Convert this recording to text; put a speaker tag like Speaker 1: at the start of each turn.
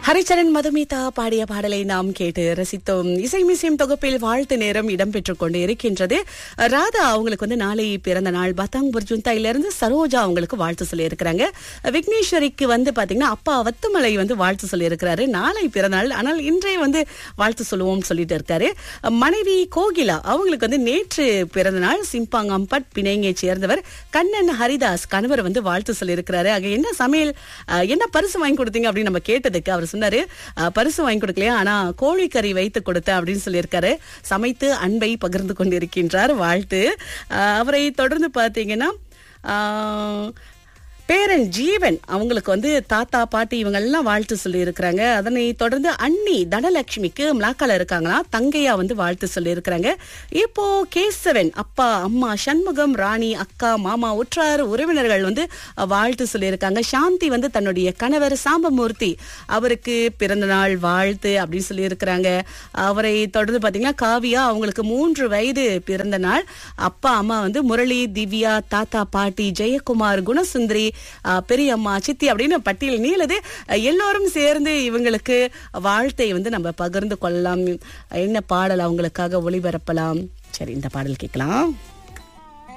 Speaker 1: ஹரிச்சரன் மதுமிதா பாடிய பாடலை நாம் கேட்டு ரசித்தோம் இசை மிசியம் தொகுப்பில் வாழ்த்து நேரம் இடம்பெற்றுக் கொண்டு இருக்கின்றது ராதா அவங்களுக்கு வந்து நாளை பிறந்த நாள் பத்தாங் புர்ஜுந்தாயில இருந்து சரோஜா அவங்களுக்கு வாழ்த்து சொல்லி இருக்கிறாங்க விக்னேஸ்வரிக்கு வந்து பாத்தீங்கன்னா அப்பா வத்துமலை வந்து வாழ்த்து சொல்லி இருக்கிறாரு நாளை பிறந்த நாள் ஆனால் இன்றைய வந்து வாழ்த்து சொல்லுவோம்னு சொல்லிட்டு இருக்காரு மனைவி கோகிலா அவங்களுக்கு வந்து நேற்று பிறந்த நாள் சிம்பாங்கம்பட் பிணைங்கை சேர்ந்தவர் கண்ணன் ஹரிதாஸ் கணவர் வந்து வாழ்த்து சொல்லி இருக்கிறாரு அங்க என்ன சமையல் அஹ், என்ன பரிசு வாங்கி கொடுத்தீங்க அப்படின்னு நம்ம கேட்டதுக்கு அவர் சொன்னாரு அஹ், பரிசு வாங்கி கொடுக்கலையா ஆனா கோழிக்கறி வைத்து கொடுத்தேன் அப்படின்னு சொல்லியிருக்காரு சமைத்து அன்பை பகிர்ந்து கொண்டிருக்கின்றார் வாழ்த்து அஹ், அவரை தொடர்ந்து பாத்தீங்கன்னா ஆஹ், பேரன் ஜீவன் அவங்களுக்கு வந்து தாத்தா பாட்டி இவங்க எல்லாம் வாழ்த்து சொல்லி இருக்கிறாங்க அதனை தொடர்ந்து அண்ணி தனலட்சுமிக்கு மிளாக்கால இருக்காங்களா தங்கையா வந்து வாழ்த்து சொல்லி இருக்கிறாங்க இப்போ கேசவன் அப்பா அம்மா சண்முகம் ராணி அக்கா மாமா உற்றார் உறவினர்கள் வந்து வாழ்த்து சொல்லி இருக்காங்க சாந்தி வந்து தன்னுடைய கணவர் சாம்பமூர்த்தி அவருக்கு பிறந்த நாள் வாழ்த்து அப்படின்னு சொல்லி இருக்கிறாங்க அவரை தொடர்ந்து பாத்தீங்கன்னா காவியா அவங்களுக்கு மூன்று வயது பிறந்த நாள் அப்பா அம்மா வந்து முரளி திவ்யா தாத்தா பாட்டி ஜெயக்குமார் குணசுந்தரி ஆஹ், பெரியம்மா சித்தி அப்படின்னு பட்டியல் நீளுது அஹ், எல்லோரும் சேர்ந்து இவங்களுக்கு வாழ்த்தை வந்து நம்ம பகிர்ந்து கொள்ளலாம் என்ன பாடல் அவங்களுக்காக ஒளிபரப்பலாம் சரி இந்த பாடல் கேட்கலாம்